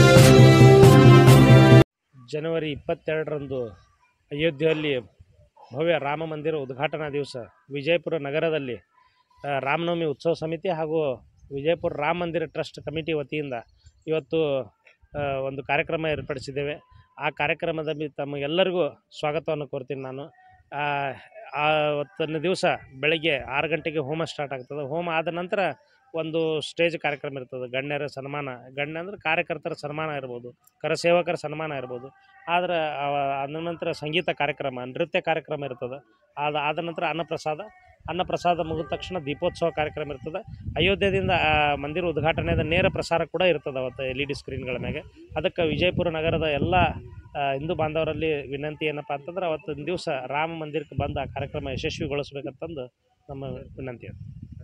ಜನವರಿ ಇಪ್ಪತ್ತೆರಡರಂದು ಅಯೋಧ್ಯೆಯಲ್ಲಿ ಭವ್ಯ ರಾಮ ಮಂದಿರ ಉದ್ಘಾಟನಾ ದಿವಸ ವಿಜಯಪುರ ನಗರದಲ್ಲಿ ಆ, ರಾಮನವಮಿ ಉತ್ಸವ ಸಮಿತಿ ಹಾಗೂ ವಿಜಯಪುರ ರಾಮ ಮಂದಿರ ಟ್ರಸ್ಟ್ ಕಮಿಟಿ ವತಿಯಿಂದ ಇವತ್ತು ಆ, ಒಂದು ಕಾರ್ಯಕ್ರಮ ಏರ್ಪಡಿಸಿದ್ದೇವೆ ಆ ಕಾರ್ಯಕ್ರಮದಲ್ಲಿ ತಮಗೆಲ್ಲರಿಗೂ ಸ್ವಾಗತವನ್ನು ಕೋರ್ತೀನಿ ನಾನು ಆ, ಆವತ್ತಿನ ದಿವಸ ಬೆಳಗ್ಗೆ ಆರು ಗಂಟೆಗೆ ಹೋಮ ಸ್ಟಾರ್ಟ್ ಆಗ್ತದೆ ಹೋಮ ಆದ ನಂತರ ಒಂದು ಸ್ಟೇಜ್ ಕಾರ್ಯಕ್ರಮ ಇರ್ತದೆ ಗಣ್ಯರ ಸನ್ಮಾನ ಗಣ್ಯ ಅಂದ್ರೆ ಕಾರ್ಯಕರ್ತರ ಸನ್ಮಾನ ಇರ್ಬೋದು ಕರಸೇವಕರ ಸನ್ಮಾನ ಇರ್ಬೋದು ಆದ್ರೆ ಅವ- ಅದ ನಂತರ ಸಂಗೀತ ಕಾರ್ಯಕ್ರಮ ನೃತ್ಯ ಕಾರ್ಯಕ್ರಮ ಇರ್ತದೆ ಅದು ಆದ ನಂತರ ಅನ್ನಪ್ರಸಾದ ಅನ್ನಪ್ರಸಾದ ಮುಗಿದ ತಕ್ಷಣ ದೀಪೋತ್ಸವ ಕಾರ್ಯಕ್ರಮ ಇರ್ತದೆ ಅಯೋಧ್ಯೆಯಿಂದ ಆ ಮಂದಿರ ಉದ್ಘಾಟನೆದ ನೇರ ಪ್ರಸಾರ ಕೂಡ ಇರ್ತದೆ ಅವತ್ತು ಎಲ್ ಇ ಡಿ ಸ್ಕ್ರೀನ್ಗಳ ಮ್ಯಾಗೆ ಅದಕ್ಕೆ ವಿಜಯಪುರ ನಗರದ ಎಲ್ಲ ಆ, ಹಿಂದೂ ಬಾಂಧವರಲ್ಲಿ ವಿನಂತಿ ಏನಪ್ಪ ಅಂತಂದ್ರೆ ಅವತ್ತಿನ ದಿವಸ ರಾಮ ಮಂದಿರಕ್ಕೆ ಬಂದು ಆ ಕಾರ್ಯಕ್ರಮ ಯಶಸ್ವಿಗೊಳಿಸ್ಬೇಕಂತಂದು ನಮ್ಮ ವಿನಂತಿ ಅದು